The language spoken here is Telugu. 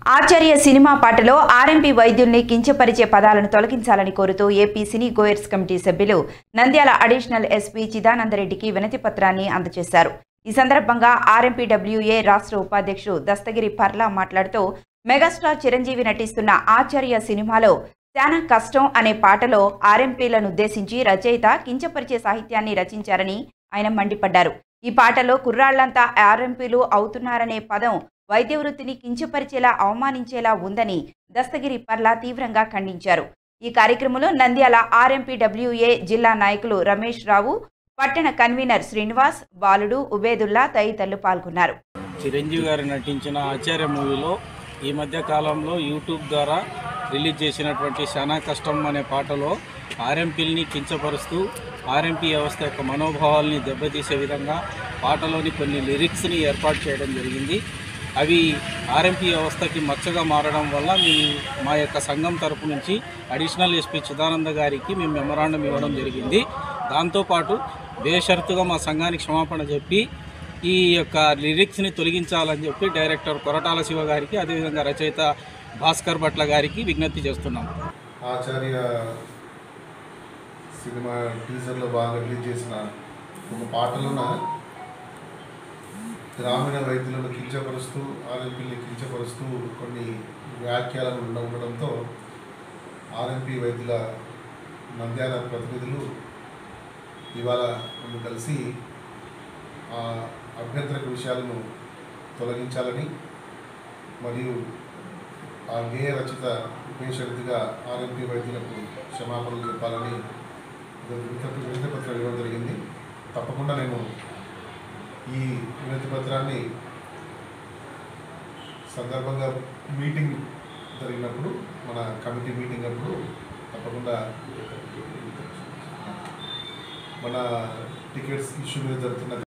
ఆచార్య సినిమా పాటలో ఆర్ఎంపీ వైద్యుల్ని కించపరిచే పదాలను తొలగించాలని కోరుతూ ఏపీ సినీ గోయర్స్ కమిటీ సభ్యులు నంద్యాల అడిషనల్ ఎస్పీ చిదానందరెడ్డికి వినతి పత్రాన్ని అందజేశారు ఈ సందర్భంగా ఆర్ఎంపీడబ్ల్యూఏ రాష్ట్ర ఉపాధ్యక్షుడు దస్తగిరి పర్లా మాట్లాడుతూ మెగాస్టార్ చిరంజీవి నటిస్తున్న ఆచార్య సినిమాలో చాలా కష్టం అనే పాటలో ఆర్ఎంపీలను ఉద్దేశించి రచయిత కించపరిచే సాహిత్యాన్ని రచించారని ఆయన మండిపడ్డారు ఈ పాటలో కుర్రాళ్లంతా ఆర్ఎంపీలు అవుతున్నారనే పదం వైద్య వృత్తిని కించపరిచేలా అవమానించేలా ఉందని దస్తగిరి పర్లా తీవ్రంగా ఖండించారు ఈ కార్యక్రమంలో నంద్యాల ఆర్ఎంపీడబ్ల్యూఏ జిల్లా నాయకులు రమేష్ రావు పట్టణ కన్వీనర్ శ్రీనివాస్ బాలుడు ఉబేదుల్లా తదితరులు పాల్గొన్నారు చిరంజీవి గారు నటించిన ఆచార్య మూవీలో ఈ మధ్య కాలంలో యూట్యూబ్ ద్వారా రిలీజ్ చేసినటువంటి శానా కష్టం అనే పాటలో ఆర్ఎంపీల్ని కించపరుస్తూ ఆర్ఎంపీ వ్యవస్థ యొక్క మనోభావాల్ని దెబ్బతీసే విధంగా పాటలోని కొన్ని లిరిక్స్ని ఏర్పాటు చేయడం జరిగింది అవి ఆర్ఎంపీ వ్యవస్థకి మచ్చగా మారడం వల్ల మేము మా యొక్క సంఘం తరపు నుంచి అడిషనల్ ఎస్పీ చిదానంద గారికి మేము మెమరాండం ఇవ్వడం జరిగింది దాంతోపాటు బేషరతుగా మా సంఘానికి క్షమాపణ చెప్పి ఈ యొక్క లిరిక్స్ని తొలగించాలని చెప్పి డైరెక్టర్ కొరటాల శివ గారికి అదేవిధంగా రచయిత భాస్కర్ భట్ల గారికి విజ్ఞప్తి చేస్తున్నాం ఆచార్య సినిమా టీజర్లో బాగా రిలీజ్ చేసిన ఒక పాటలోన గ్రామీణ వైద్యులను కించపరుస్తూ ఆర్ఎంపీని కించపరుస్తూ కొన్ని వ్యాఖ్యలను ఉండ- ఉండడంతో ఆర్ఎంపీ వైద్యుల నంద్యాల ప్రతినిధులు ఇవాళ నన్ను కలిసి ఆ అభ్యంతరక విషయాలను తొలగించాలని మరియు ఆ గేయ రచిత ఉపేషరతిగా ఆర్ఎంపీ వైద్యులకు క్షమాపణలు చెప్పాలని వినతి వినతి పత్రం ఇవ్వడం జరిగింది తప్పకుండా నేను ఈ వినతి పత్రాన్ని సందర్భంగా మీటింగ్ జరిగినప్పుడు మన కమిటీ మీటింగ్ అప్పుడు తప్పకుండా మన టికెట్స్ ఇష్యూ మీద జరుగుతున్న